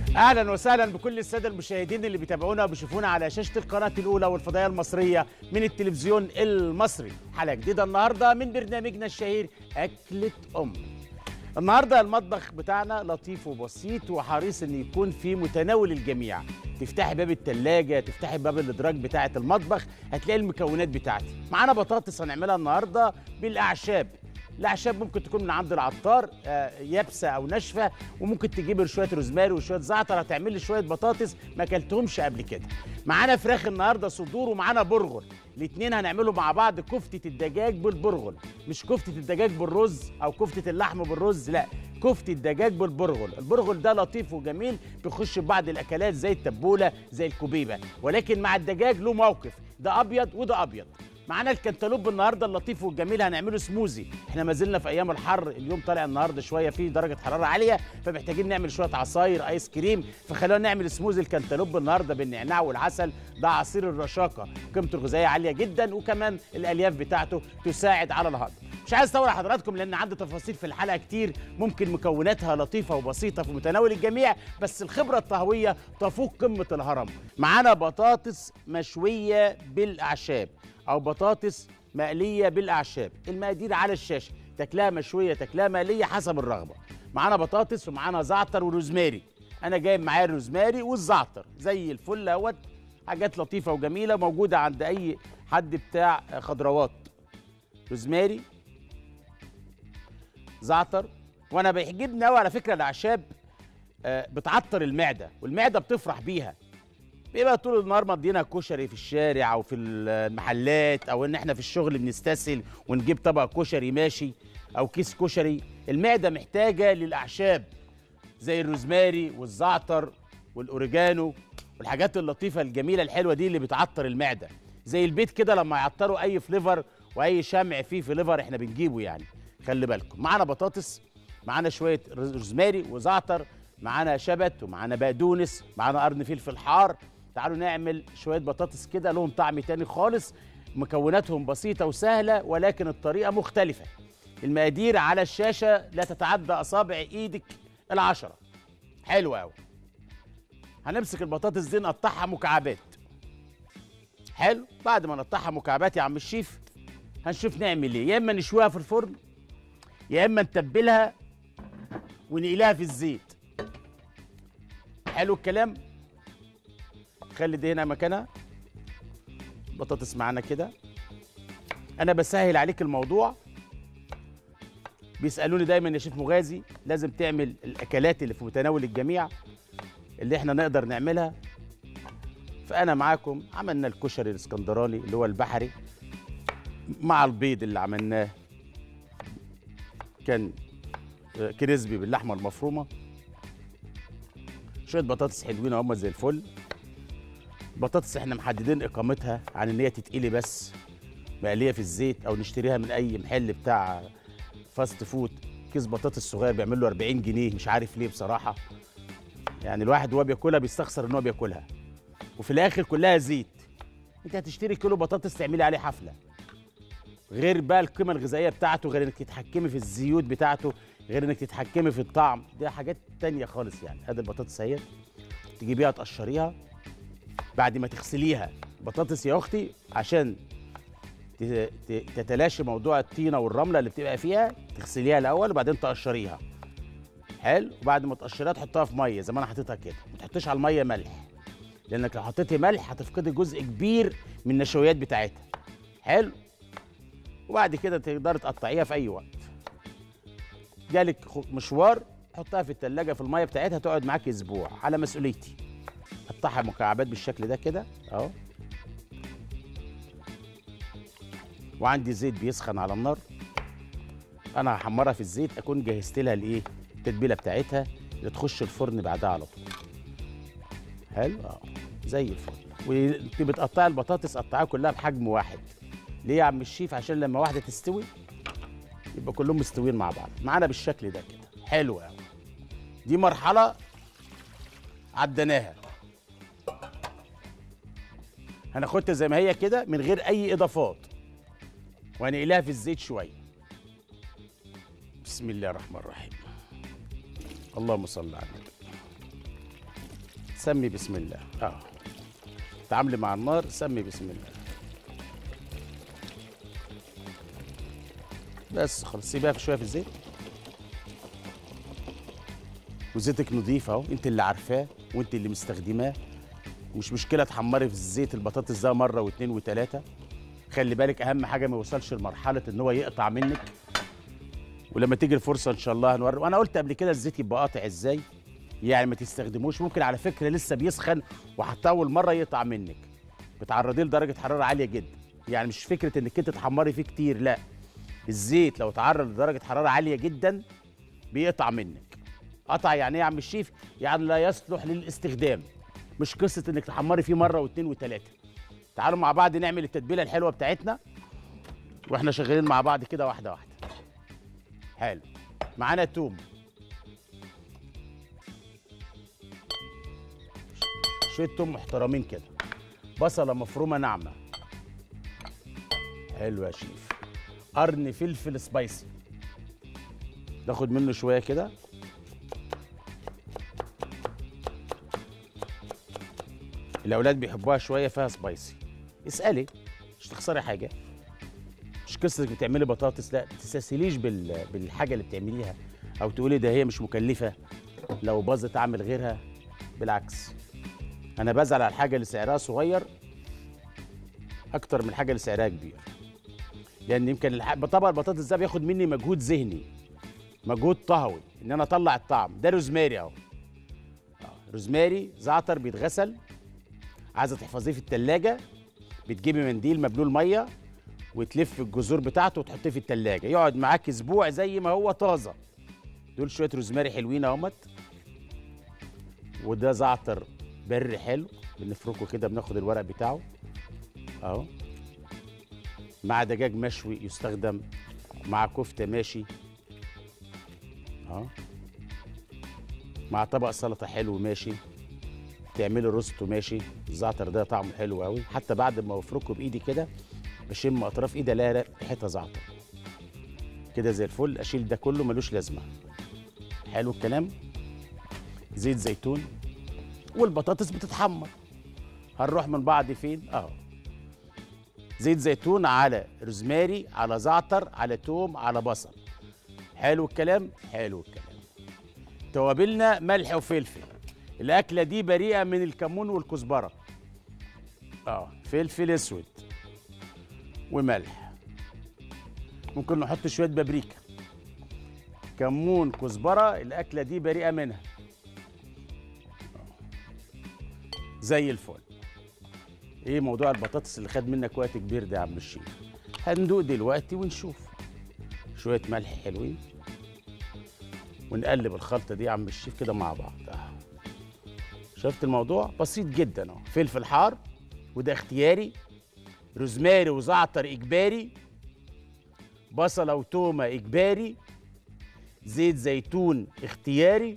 اهلا وسهلا بكل الساده المشاهدين اللي بيتابعونا وبيشوفونا على شاشه القناه الاولى والفضائيه المصريه من التلفزيون المصري حلقه جديده النهارده من برنامجنا الشهير اكله ام النهارده المطبخ بتاعنا لطيف وبسيط وحريص ان يكون في متناول الجميع تفتحي باب التلاجة تفتحي باب الادراج بتاعه المطبخ هتلاقي المكونات بتاعتي معانا بطاطس هنعملها النهارده بالاعشاب الاعشاب ممكن تكون من عند العطار آه، يابسه او ناشفه وممكن تجيب شويه روزماري وشويه زعتر هتعمل لي شويه بطاطس ما اكلتهمش قبل كده معانا فراخ النهارده صدور ومعانا برغل الاثنين هنعمله مع بعض كفته الدجاج بالبرغل مش كفته الدجاج بالرز او كفته اللحم بالرز لا كفته الدجاج بالبرغل البرغل ده لطيف وجميل بيخش في بعض الاكلات زي التبوله زي الكوبيبه ولكن مع الدجاج له موقف ده ابيض وده ابيض معانا الكنتالوب النهارده اللطيف والجميل هنعمله سموزي احنا ما زلنا في ايام الحر اليوم طالع النهارده شويه فيه درجه حراره عاليه فمحتاجين نعمل شويه عصاير ايس كريم فخلونا نعمل سموزي الكنتالوب النهارده بالنعناع والعسل ده عصير الرشاقه قيمته الغذائيه عاليه جدا وكمان الالياف بتاعته تساعد على الهضم مش عايز اطول على حضراتكم لان عندي تفاصيل في الحلقه كتير ممكن مكوناتها لطيفه وبسيطه في متناول الجميع بس الخبره الطهويه تفوق قمه الهرم معانا بطاطس مشويه بالاعشاب او بطاطس مقليه بالاعشاب المقادير على الشاشه تاكلها مشويه تاكلها مقليه حسب الرغبه معانا بطاطس ومعانا زعتر وروزماري انا جايب معايا الروزماري والزعتر زي الفل اهوت حاجات لطيفه وجميله موجوده عند اي حد بتاع خضروات روزماري زعتر وانا بيعجبني قوي على فكره الاعشاب آه، بتعطر المعده والمعده بتفرح بيها بيبقى طول النهار مضينا كشري في الشارع او في المحلات او ان احنا في الشغل بنستسهل ونجيب طبق كشري ماشي او كيس كشري المعده محتاجه للاعشاب زي الروزماري والزعتر والاوريجانو والحاجات اللطيفه الجميله الحلوه دي اللي بتعطر المعده زي البيت كده لما يعطروا اي فليفر واي شمع فيه فليفر احنا بنجيبه يعني خلي بالكم معانا بطاطس معانا شويه روزماري وزعتر معانا شبت ومعانا بقدونس معانا قرن فلفل حار تعالوا نعمل شويه بطاطس كده لهم طعم تاني خالص مكوناتهم بسيطه وسهله ولكن الطريقه مختلفه المقادير على الشاشه لا تتعدى اصابع ايدك العشره حلو قوي هنمسك البطاطس دي نقطعها مكعبات حلو بعد ما نقطعها مكعبات يا عم الشيف هنشوف نعمل ايه يا اما نشويها في الفرن يا اما نتبلها ونقليها في الزيت حلو الكلام خلي دي هنا مكانها بطاطس معانا كده انا بسهل عليك الموضوع بيسالوني دايما يا شيف مغازي لازم تعمل الاكلات اللي في متناول الجميع اللي احنا نقدر نعملها فانا معاكم عملنا الكشري الاسكندراني اللي هو البحري مع البيض اللي عملناه كان آه، كريسبي باللحمه المفرومه شويه بطاطس حلوين هم زي الفل بطاطس احنا محددين اقامتها عن ان هي تتقلي بس مقليه في الزيت او نشتريها من اي محل بتاع فاست فود كيس بطاطس صغير بيعمل له 40 جنيه مش عارف ليه بصراحه يعني الواحد وهو بياكلها بيستخسر ان هو بياكلها وفي الاخر كلها زيت انت هتشتري كيلو بطاطس تعملي عليه حفله غير بقى القيمه الغذائيه بتاعته غير انك تتحكمي في الزيوت بتاعته غير انك تتحكمي في الطعم دي حاجات تانية خالص يعني ادي البطاطس اهي تجيبيها تقشريها بعد ما تغسليها بطاطس يا اختي عشان ت- ت- تتلاشي موضوع الطينه والرمله اللي بتبقى فيها تغسليها الاول وبعدين تقشريها حلو وبعد ما تقشريها تحطها في ميه زي ما انا حاططها كده ما تحطيش على الميه ملح لانك لو حطيتي ملح هتفقدي جزء كبير من النشويات بتاعتها حلو وبعد كده تقدري تقطعيها في اي وقت جالك خ- مشوار حطها في التلاجة في الميه بتاعتها تقعد معاك اسبوع على مسؤوليتي قطعها مكعبات بالشكل ده كده اهو وعندي زيت بيسخن على النار انا هحمرها في الزيت اكون جهزت لها الايه التتبيله بتاعتها اللي تخش الفرن بعدها على طول حلو اه زي الفل وانت بتقطعي البطاطس قطعيها كلها بحجم واحد ليه يا عم الشيف عشان لما واحده تستوي يبقى كلهم مستويين مع بعض معانا بالشكل ده كده حلو قوي دي مرحله عديناها هناخدها زي ما هي كده من غير اي اضافات وهنقليها في الزيت شويه بسم الله الرحمن الرحيم اللهم صل على النبي سمي بسم الله اه تعاملي مع النار سمي بسم الله بس خلاص سيبها في شويه في الزيت وزيتك نضيف اهو انت اللي عارفاه وانت اللي مستخدماه مش مشكله تحمري في الزيت البطاطس ده مره واثنين وثلاثه خلي بالك اهم حاجه ما يوصلش لمرحله ان هو يقطع منك ولما تيجي الفرصه ان شاء الله هنوري وانا قلت قبل كده الزيت يبقى قاطع ازاي يعني ما تستخدموش ممكن على فكره لسه بيسخن وحتى اول مره يقطع منك بتعرضيه لدرجه حراره عاليه جدا يعني مش فكره انك انت تحمري فيه كتير لا الزيت لو اتعرض لدرجه حراره عاليه جدا بيقطع منك قطع يعني ايه يا عم الشيف يعني لا يصلح للاستخدام مش قصه انك تحمري فيه مره واثنين وثلاثه تعالوا مع بعض نعمل التتبيله الحلوه بتاعتنا واحنا شغالين مع بعض كده واحده واحده حلو معانا توم شويه توم محترمين كده بصله مفرومه ناعمه حلو يا شيف قرن فلفل سبايسي ناخد منه شويه كده الاولاد بيحبوها شويه فيها سبايسي اسالي مش تخسري حاجه مش قصه انك بتعملي بطاطس لا تستسهليش بال... بالحاجه اللي بتعمليها او تقولي ده هي مش مكلفه لو باظت اعمل غيرها بالعكس انا بزعل على الحاجه اللي سعرها صغير اكتر من الحاجه اللي سعرها كبير لان يمكن الح... طبق البطاطس ده بياخد مني مجهود ذهني مجهود طهوي ان انا اطلع الطعم ده روزماري اهو آه، روزماري زعتر بيتغسل عايزه تحفظيه في التلاجة بتجيبي منديل مبلول ميه وتلف الجذور بتاعته وتحطيه في التلاجة يقعد معاك اسبوع زي ما هو طازه دول شويه روزماري حلوين اهمت وده زعتر بري حلو بنفركه كده بناخد الورق بتاعه اهو مع دجاج مشوي يستخدم مع كفته ماشي اهو مع طبق سلطه حلو ماشي تعملي روستو ماشي الزعتر ده طعمه حلو قوي حتى بعد ما افركه بايدي كده بشم اطراف ايدي الاقي ريحتها زعتر كده زي الفل اشيل ده كله ملوش لازمه حلو الكلام زيت زيتون والبطاطس بتتحمر هنروح من بعض فين اهو زيت زيتون على روزماري على زعتر على توم على بصل حلو الكلام حلو الكلام توابلنا ملح وفلفل الاكله دي بريئه من الكمون والكزبره اه فلفل اسود وملح ممكن نحط شويه بابريكا كمون كزبره الاكله دي بريئه منها زي الفل ايه موضوع البطاطس اللي خد منك وقت كبير ده يا عم الشيف هندوق دلوقتي ونشوف شويه ملح حلوين ونقلب الخلطه دي يا عم الشيف كده مع بعض آه. شفت الموضوع بسيط جدا اهو فلفل حار وده اختياري روزماري وزعتر اجباري بصله وتومه اجباري زيت زيتون اختياري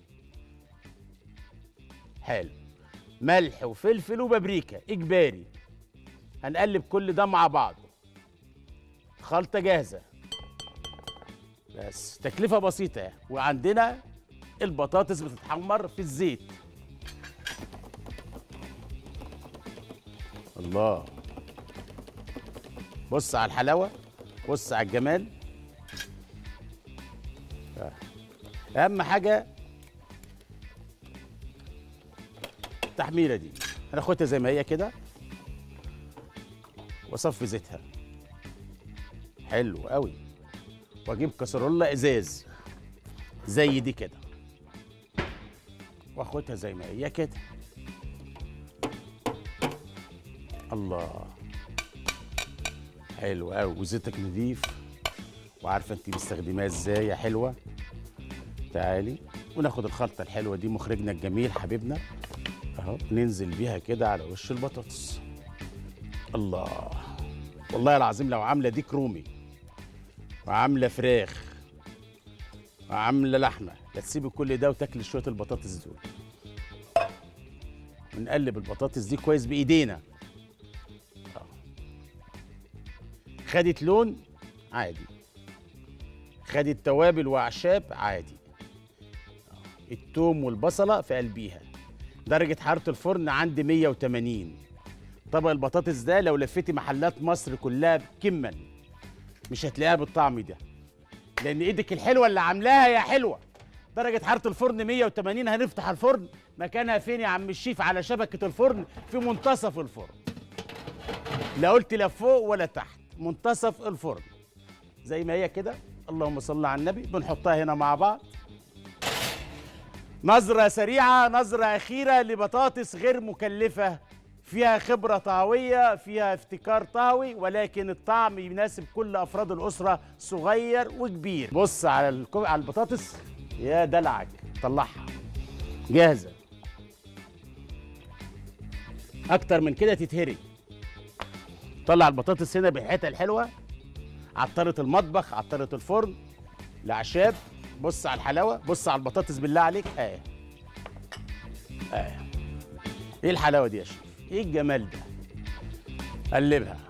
حلو ملح وفلفل وبابريكا اجباري هنقلب كل ده مع بعضه خلطه جاهزه بس تكلفه بسيطه يعني. وعندنا البطاطس بتتحمر في الزيت الله بص على الحلاوه بص على الجمال اهم حاجه التحميره دي هناخدها زي ما هي كده واصفي زيتها حلو قوي واجيب كسرولة ازاز زي دي كده واخدها زي ما هي كده الله حلو قوي وزيتك نضيف وعارفه انت مستخدماها ازاي يا حلوه تعالي وناخد الخلطه الحلوه دي مخرجنا الجميل حبيبنا اهو ننزل بيها كده على وش البطاطس الله والله العظيم لو عامله ديك رومي وعامله فراخ وعامله لحمه لا تسيبي كل ده وتاكلي شويه البطاطس دول ونقلب البطاطس دي كويس بايدينا آه. خدت لون عادي خدت توابل واعشاب عادي آه. التوم والبصله في قلبيها درجة حرارة الفرن عندي 180 طبق البطاطس ده لو لفيتي محلات مصر كلها كما مش هتلاقيها بالطعم ده لأن إيدك الحلوة اللي عاملاها يا حلوة درجة حرارة الفرن 180 هنفتح الفرن مكانها فين يا عم الشيف على شبكة الفرن في منتصف الفرن لا قلت لا فوق ولا تحت منتصف الفرن زي ما هي كده اللهم صل على النبي بنحطها هنا مع بعض نظرة سريعة نظرة أخيرة لبطاطس غير مكلفة فيها خبرة طهوية فيها افتكار طهوي ولكن الطعم يناسب كل أفراد الأسرة صغير وكبير بص على الكو... على البطاطس يا دلعك طلعها جاهزة أكتر من كده تتهري طلع البطاطس هنا بالحتة الحلوة عطرة المطبخ عطرة الفرن الأعشاب بص على الحلاوة بص على البطاطس بالله عليك آه آه إيه الحلاوة دي يا شيخ إيه الجمال ده قلبها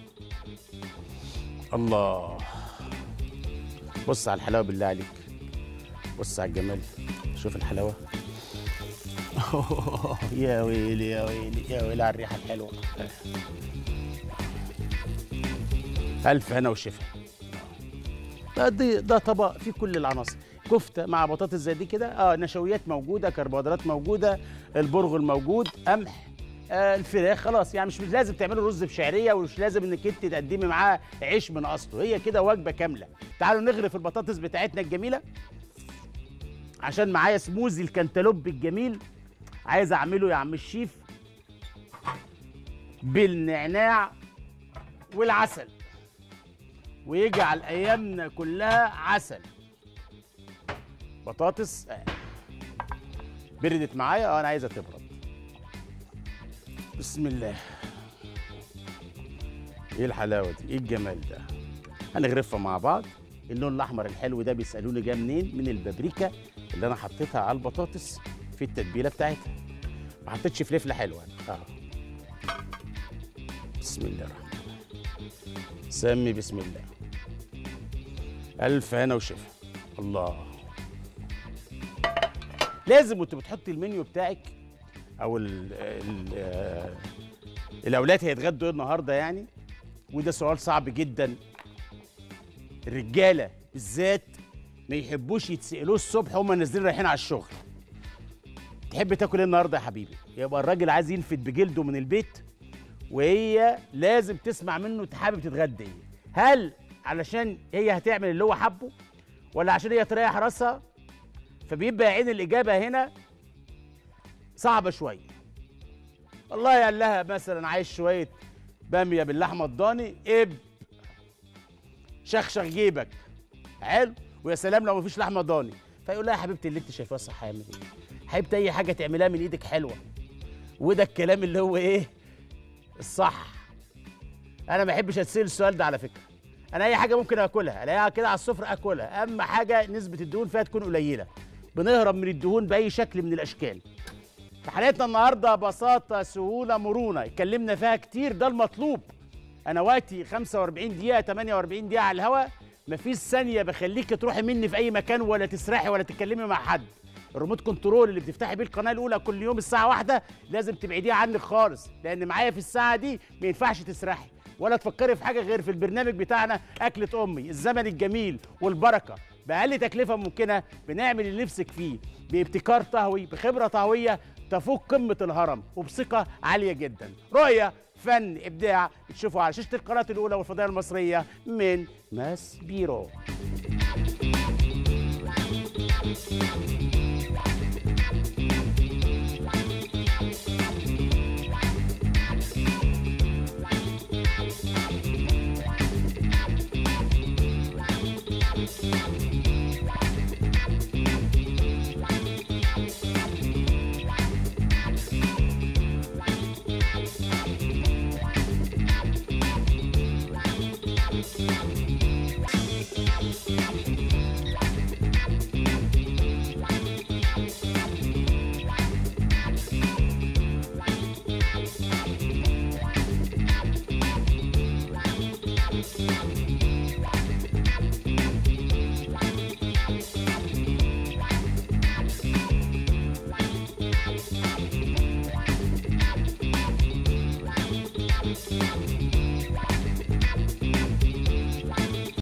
الله بص على الحلاوة بالله عليك بص على الجمال شوف الحلاوة يا ويلي يا ويلي يا ويلي على الريحة الحلوة ألف هنا وشفا ده دي ده طبق فيه كل العناصر كفته مع بطاطس زي دي كده اه نشويات موجوده كربوهيدرات موجوده البرغل موجود قمح آه الفراخ خلاص يعني مش لازم تعملوا رز بشعريه ومش لازم انك انت تقدمي معاه عيش من اصله هي كده وجبه كامله تعالوا نغرف البطاطس بتاعتنا الجميله عشان معايا سموزي الكنتالوب الجميل عايز اعمله يا عم الشيف بالنعناع والعسل ويجعل ايامنا كلها عسل بطاطس آه. بردت معايا اه انا عايزها تبرد بسم الله ايه الحلاوه دي ايه الجمال ده هنغرفها مع بعض اللون الاحمر الحلو ده بيسالوني جه منين من البابريكا اللي انا حطيتها على البطاطس في التتبيله بتاعتها ما حطيتش فلفله حلوه اه بسم الله الرحمن الرحيم سمي بسم الله ألف هنا وشفا الله لازم وانت بتحطي المنيو بتاعك او ال ال آه، الاولاد هيتغدوا إيه النهارده يعني وده سؤال صعب جدا الرجاله بالذات ما يحبوش يتسالوه الصبح هم نازلين رايحين على الشغل تحب تاكل ايه النهارده يا حبيبي يبقى الراجل عايز ينفد بجلده من البيت وهي لازم تسمع منه انت حابب تتغدى ايه هل علشان هي هتعمل اللي هو حبه ولا عشان هي تريح راسها فبيبقى يا عين الاجابه هنا صعبه شويه والله قال لها مثلا عايز شويه باميه باللحمه الضاني اب شخشخ جيبك حلو ويا سلام لو مفيش لحمه ضاني فيقول لها يا حبيبتي اللي انت شايفاه صح هعمل ايه حبيبتي اي حاجه تعملها من ايدك حلوه وده الكلام اللي هو ايه الصح انا ما بحبش اتسال السؤال ده على فكره انا اي حاجه ممكن اكلها الاقيها كده على السفره اكلها اهم حاجه نسبه الدهون فيها تكون قليله بنهرب من الدهون باي شكل من الاشكال في حلقتنا النهارده بساطه سهوله مرونه اتكلمنا فيها كتير ده المطلوب انا وقتي 45 دقيقه 48 دقيقه على الهواء مفيش ثانيه بخليك تروحي مني في اي مكان ولا تسرحي ولا تتكلمي مع حد الريموت كنترول اللي بتفتحي بيه القناه الاولى كل يوم الساعه واحدة لازم تبعديه عنك خالص لان معايا في الساعه دي ما ينفعش تسرحي ولا تفكري في حاجه غير في البرنامج بتاعنا اكله امي الزمن الجميل والبركه باقل تكلفه ممكنه بنعمل اللي نفسك فيه بابتكار طهوي بخبره طهويه تفوق قمه الهرم وبثقه عاليه جدا رؤيه فن ابداع تشوفوا على شاشه القناه الاولى والفضائيه المصريه من ماس بيرو